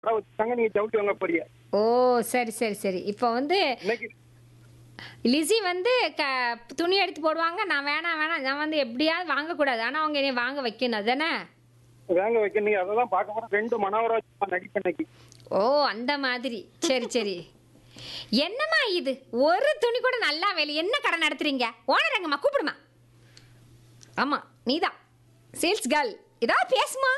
கடை வச்சுட்டாங்க நீங்க ஜவுளி வாங்க போறீங்க ஓ சரி சரி சரி இப்போ வந்து இன்னைக்கு லிசி வந்து க துணி எடுத்து போடுவாங்க நான் வேணாம் வேணாம் நான் வந்து எப்படியாவது வாங்கக்கூடாது ஆனால் அவங்க என்னை வாங்க வைக்கணும் அதானே வேங்க வைக்க நீங்க அதெல்லாம் பார்க்க போற ரெண்டு மனவராஜ் நடிப்பேன் இன்னைக்கு ஓ அந்த மாதிரி சரி சரி என்னம்மா இது ஒரு துணி கூட நல்லா வேலை என்ன கடை நடத்துறீங்க ஓனர் எங்கம்மா கூப்பிடுமா ஆமாம் நீதான் சேல்ஸ் கேர்ள் ஏதாவது பேசுமா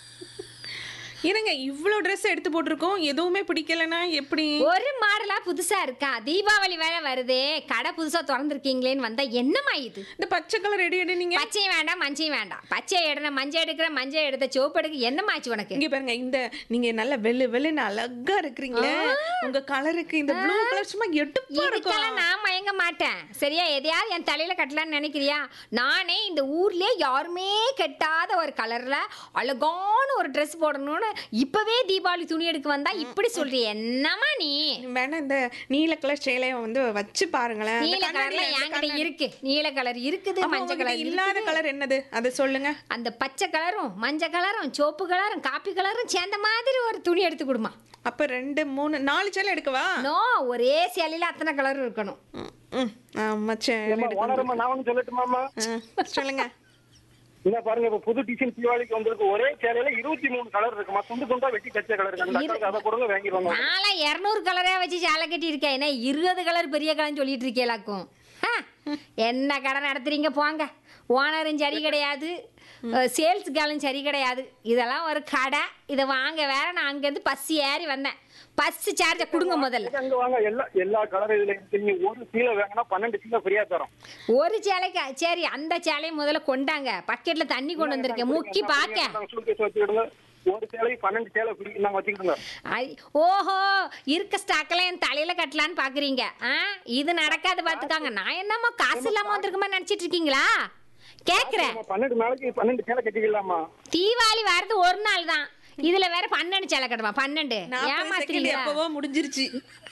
இருங்க இவ்வளோ ட்ரெஸ் எடுத்து போட்டிருக்கோம் எதுவுமே பிடிக்கலனா எப்படி ஒரு மாடலா புதுசா இருக்கா தீபாவளி வேற வருதே கடை புதுசா திறந்துருக்கீங்களேன்னு வந்தா என்னம்மா இது இந்த பச்சை கலர் ரெடி எடு நீங்க பச்சையும் வேண்டாம் மஞ்சையும் வேண்டாம் பச்சை எடுன மஞ்சள் எடுக்கிற மஞ்சள் எடுத்த சிவப்பு எடுக்க என்னம்மா ஆச்சு உனக்கு இங்க பாருங்க இந்த நீங்க நல்ல வெள்ளு வெள்ளுன்னு அழகா இருக்கிறீங்களே உங்க கலருக்கு இந்த ப்ளூ கலர் சும்மா எடுப்பா இருக்கும் இதுக்கெல்லாம் நான் மயங்க மாட்டேன் சரியா எதையாவது என் தலையில கட்டலாம்னு நினைக்கிறியா நானே இந்த ஊர்லயே யாருமே கட்டாத ஒரு கலர்ல அழகான ஒரு Dress போடணும்னு இப்பவே தீபாவளி துணி எடுக்க வந்தா இப்படி சொல்றிய என்னம்மா நீ வேணா இந்த நீல கலர் சேலைய வந்து வச்சு பாருங்களேன் அந்த நீல கண்ணாடியில கலர்ல இந்த என்கிட்ட கண்ணாடி- இருக்கு நீல கலர் இருக்குது அப்ப மஞ்சள் உங்ககிட்ட கலர் இல்லாத இருக்குது. கலர் என்னது அதை சொல்லுங்க அந்த பச்சை கலரும் மஞ்சள் கலரும் சிவப்பு கலரும் காப்பி கலரும் சேர்ந்த மாதிரி ஒரு துணி எடுத்து கொடுமா அப்ப ரெண்டு மூணு நாலு சேலை எடுக்கவா நோ ஒரே சேலையில அத்தனை கலரும் இருக்கணும் ம், ம். ஆமா சேலை எடுக்க ஓனரம்மா நான் ஒண்ணு சொல்லட்டுமாமா ஆ, சொல்லுங்க என்ன பாருங்க இப்ப புது டிசைன் தீபாவளிக்கு வந்திருக்கு ஒரே சேலையில இருபத்தி மூணு கலர் இருக்குமா துண்டு துண்டா வெட்டி கச்ச கலர் இருக்கு அந்த அக்காவுக்கு அதை கொடுங்க வாங்கிடுவாங்க நான்லாம் இரநூறு கலரே வச்சு சேலை கட்டி இருக்கேன் என்ன இருபது கலர் பெரிய கலர்னு சொல்லிட்டு இருக்கேலாக்கும் ஆ, என்ன கடை நடத்துறீங்க போங்க ஓனரும் சரி கிடையாது சேல்ஸ் கேலும் சரி கிடையாது இதெல்லாம் ஒரு கடை இதை வாங்க வேற நான் அங்கேருந்து பஸ் ஏறி வந்தேன் பஸ் சார்ஜை கொடுங்க முதல்ல அங்க வாங்க எல்லா எல்லா கலர் இதுல இருக்கு நீங்க ஒரு சீலை வாங்கினா பன்னெண்டு சீலை ஃப்ரீயா தரோம் ஒரு சேலைக்கு சரி அந்த சேலையை முதல்ல கொண்டாங்க பக்கெட்ல தண்ணி கொண்டு வந்திருக்கேன் முக்கி பார்க்க சூட்கேஸ் வச்சுக்கிடுங்க ஒரு சேலை பன்னெண்டு சேலை ஃப்ரீ நாங்க வச்சுக்கிடுங்க ஐ- ஓஹோ இருக்க ஸ்டாக்கெல்லாம் என் தலையில கட்டலான்னு பாக்குறீங்க ஆ இது நடக்காது பாத்துக்காங்க நான் என்னமோ காசு இல்லாம வந்திருக்குமா நினைச்சிட்டு இருக்கீங்களா கேக்குறேன் நம்ம பன்னெண்டு நாளைக்கு பன்னெண்டு சேலை கட்டிக்கலாமா தீபாவளி வரது ஒரு நாள் தான் இதுல வேற பன்னெண்டு சேலை கட்டுமா பன்னெண்டு நாற்பது செகண்ட் ஏமாத்துறீங்களா எப்பவோ முடிஞ்சிருச்சு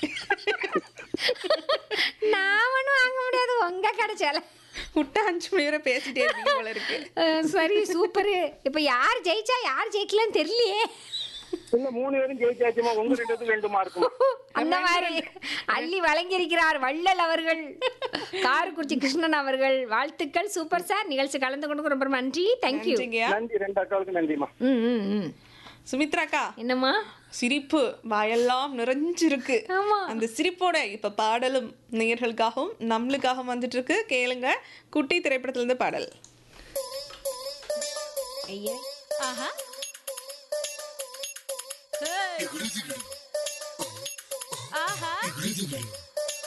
நான் ஒண்ணும் வாங்க முடியாது உங்க கடை சேலை விட்டா அஞ்சு மணி வரை பேசிட்டே இருக்கீங்க போல இருக்கு அஹ், சரி சூப்பரு இப்ப யார் ஜெயிச்சா யார் ஜெயிக்கலன்னு தெரியலையே இல்ல மூணு பேரும் ஜெயிச்சாச்சுமா உங்க ரெண்டு பேருக்கு ரெண்டு மார்க்குமா அந்த மாதிரி அள்ளி வழங்கியிருக்கிறார் வள்ளல் அவர்கள் காரக்குறிச்சி கிருஷ்ணன் அவர்கள் வாழ்த்துக்கள் சூப்பர் சார் நிகழ்ச்சி கலந்து கொண்டு ரொம்ப நன்றி தேங்க்யூ நன்றிங்கய்யா. நன்றி ரெண்டு அக்காவுக்கு நன்றிமா ம் ம் ம் சுமித்ராக்கா என்னம்மா சிரிப்பு வாயெல்லாம் நிறைஞ்சிருக்கு ஆமா. அந்த சிரிப்போட இப்ப பாடலும் நேயர்களுக்காகவும் நம்மளுக்காகவும் வந்துட்டு இருக்கு கேளுங்க குட்டி திரைப்படத்துல இருந்து பாடல் ஆஹா ஆஹா